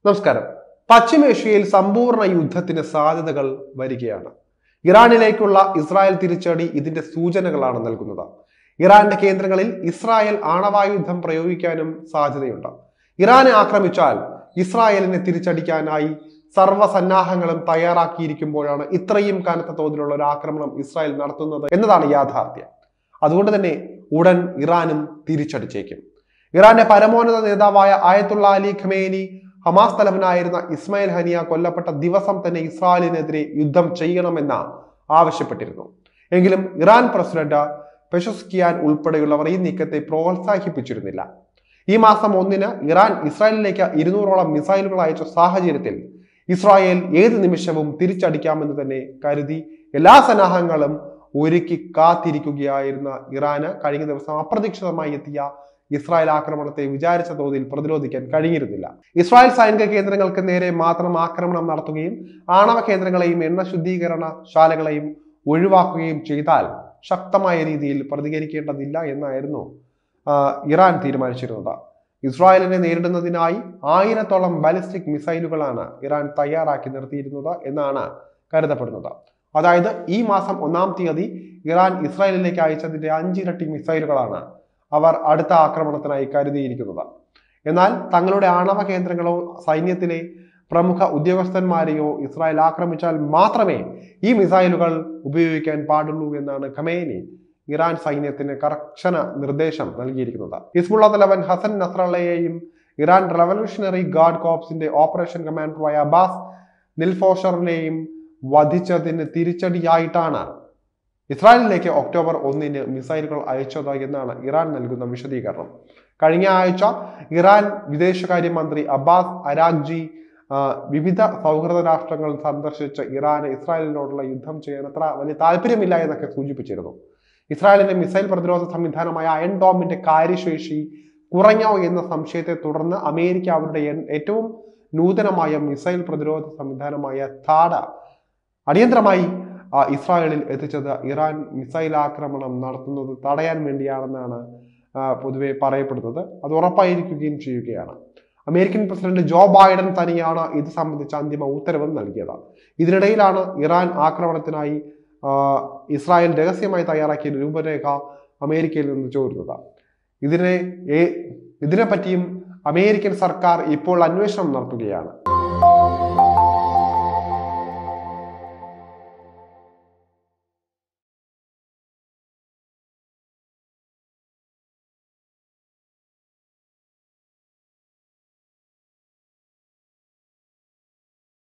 നമസ്കാരം പശ്ചിമേഷ്യയിൽ സമ്പൂർണ്ണ യുദ്ധത്തിന് സാധ്യതകൾ വരികയാണ് ഇറാനിലേക്കുള്ള ഇസ്രായേൽ തിരിച്ചടി ഇതിന്റെ സൂചനകളാണ് നൽകുന്നത് ഇറാന്റെ കേന്ദ്രങ്ങളിൽ ഇസ്രായേൽ ആണവായുധം പ്രയോഗിക്കാനും സാധ്യതയുണ്ട് ഇറാനെ ആക്രമിച്ചാൽ ഇസ്രായേലിനെ തിരിച്ചടിക്കാനായി സർവ്വസന്നാഹങ്ങളും തയ്യാറാക്കിയിരിക്കുമ്പോഴാണ് ഇത്രയും കനത്ത തോതിലുള്ള ഒരു ആക്രമണം ഇസ്രായേൽ നടത്തുന്നത് എന്നതാണ് യാഥാർത്ഥ്യം അതുകൊണ്ട് തന്നെ ഉടൻ ഇറാനും തിരിച്ചടിച്ചേക്കും ഇറാന്റെ പരമോന്നത നേതാവായ ആയത്തുള്ള അലി ഖമേനി ഹമാസ് തലവനായിരുന്ന ഇസ്മായിൽ ഹനിയ കൊല്ലപ്പെട്ട ദിവസം തന്നെ ഇസ്രായേലിനെതിരെ യുദ്ധം ചെയ്യണമെന്ന് ആവശ്യപ്പെട്ടിരുന്നു എങ്കിലും ഇറാൻ പ്രസിഡന്റ് പെഷസ്കിയാൻ ഉൾപ്പെടെയുള്ളവർ ഈ നീക്കത്തെ പ്രോത്സാഹിപ്പിച്ചിരുന്നില്ല ഈ മാസം ഒന്നിന് ഇറാൻ ഇസ്രായേലിലേക്ക് ഇരുന്നൂറോളം മിസൈലുകൾ അയച്ച സാഹചര്യത്തിൽ ഇസ്രായേൽ ഏത് നിമിഷവും തിരിച്ചടിക്കാമെന്ന് തന്നെ കരുതി എല്ലാ സന്നാഹങ്ങളും ഒരുക്കി കാത്തിരിക്കുകയായിരുന്ന ഇറാന് കഴിഞ്ഞ ദിവസം അപ്രതീക്ഷിതമായി എത്തിയ ഇസ്രായേൽ ആക്രമണത്തെ വിചാരിച്ച തോതിൽ പ്രതിരോധിക്കാൻ കഴിഞ്ഞിരുന്നില്ല ഇസ്രായേൽ സൈനിക കേന്ദ്രങ്ങൾക്ക് നേരെ മാത്രം ആക്രമണം നടത്തുകയും ആണവ കേന്ദ്രങ്ങളെയും എണ്ണ ശുദ്ധീകരണ ശാലകളെയും ഒഴിവാക്കുകയും ചെയ്താൽ ശക്തമായ രീതിയിൽ പ്രതികരിക്കേണ്ടതില്ല എന്നായിരുന്നു ആ, ഇറാൻ തീരുമാനിച്ചിരുന്നത് ഇസ്രായേലിനെ നേരിടുന്നതിനായി ആയിരത്തോളം ബാലിസ്റ്റിക് മിസൈലുകളാണ് ഇറാൻ തയ്യാറാക്കി നിർത്തിയിരുന്നത് എന്നാണ് കരുതപ്പെടുന്നത് അതായത് ഈ മാസം ഒന്നാം തീയതി ഇറാൻ ഇസ്രായേലിലേക്ക് അയച്ചതിന്റെ അഞ്ചിരട്ടി മിസൈലുകളാണ് അവർ അടുത്ത ആക്രമണത്തിനായി കരുതിയിരിക്കുന്നത് എന്നാൽ തങ്ങളുടെ ആണവ കേന്ദ്രങ്ങളോ സൈന്യത്തിലെ പ്രമുഖ ഉദ്യോഗസ്ഥന്മാരെയോ ഇസ്രായേൽ ആക്രമിച്ചാൽ മാത്രമേ ഈ മിസൈലുകൾ ഉപയോഗിക്കാൻ പാടുള്ളൂ എന്നാണ് ഖമേനി ഇറാൻ സൈന്യത്തിന് കർശന നിർദ്ദേശം നൽകിയിരിക്കുന്നത് ഹിസ്ബുള്ള തലവൻ ഹസൻ നസ്രള്ളയെയും ഇറാൻ റവല്യൂഷണറി ഗാർഡ് കോപ്സിന്റെ ഓപ്പറേഷൻ കമാൻഡറായ അബ്ബാസ് നിൽഫോഷറിനെയും വധിച്ചതിന് തിരിച്ചടിയായിട്ടാണ് ഇസ്രായേലിലേക്ക് ഒക്ടോബർ ഒന്നിന് മിസൈലുകൾ അയച്ചത് എന്നാണ് ഇറാൻ നൽകുന്ന വിശദീകരണം കഴിഞ്ഞ ആഴ്ച ഇറാൻ വിദേശകാര്യമന്ത്രി അബ്ബാസ് അരാഗ്ജി ആ, വിവിധ സൗഹൃദ രാഷ്ട്രങ്ങൾ സന്ദർശിച്ച് ഇറാന് ഇസ്രായേലിനോടുള്ള യുദ്ധം ചെയ്യാൻ അത്ര വലിയ താല്പര്യമില്ല എന്നൊക്കെ സൂചിപ്പിച്ചിരുന്നു ഇസ്രായേലിന്റെ മിസൈൽ പ്രതിരോധ സംവിധാനമായ അയൺ ഡോമിന്റെ കാര്യശേഷി കുറഞ്ഞോ എന്ന സംശയത്തെ തുടർന്ന് അമേരിക്ക അവരുടെ എൻ- ഏറ്റവും നൂതനമായ മിസൈൽ പ്രതിരോധ സംവിധാനമായ താഡ അടിയന്തരമായി ആ, ഇസ്രായേലിൽ എത്തിച്ചത് ഇറാൻ മിസൈൽ ആക്രമണം നടത്തുന്നത് തടയാൻ വേണ്ടിയാണെന്നാണ് ആ, പൊതുവെ പറയപ്പെടുന്നത് അത് ഉറപ്പായിരിക്കുകയും ചെയ്യുകയാണ് അമേരിക്കൻ പ്രസിഡന്റ് ജോ ബൈഡൻ തന്നെയാണ് ഇത് സംബന്ധിച്ച അന്തിമ ഉത്തരവും നൽകിയത് ഇതിനിടയിലാണ് ഇറാൻ ആക്രമണത്തിനായി ആ, ഇസ്രായേൽ രഹസ്യമായി തയ്യാറാക്കിയ രൂപരേഖ അമേരിക്കയിൽ നിന്ന് ചോരുന്നത് ഇതിനെ ഏ- ഇതിനെപ്പറ്റിയും അമേരിക്കൻ സർക്കാർ ഇപ്പോൾ അന്വേഷണം നടത്തുകയാണ്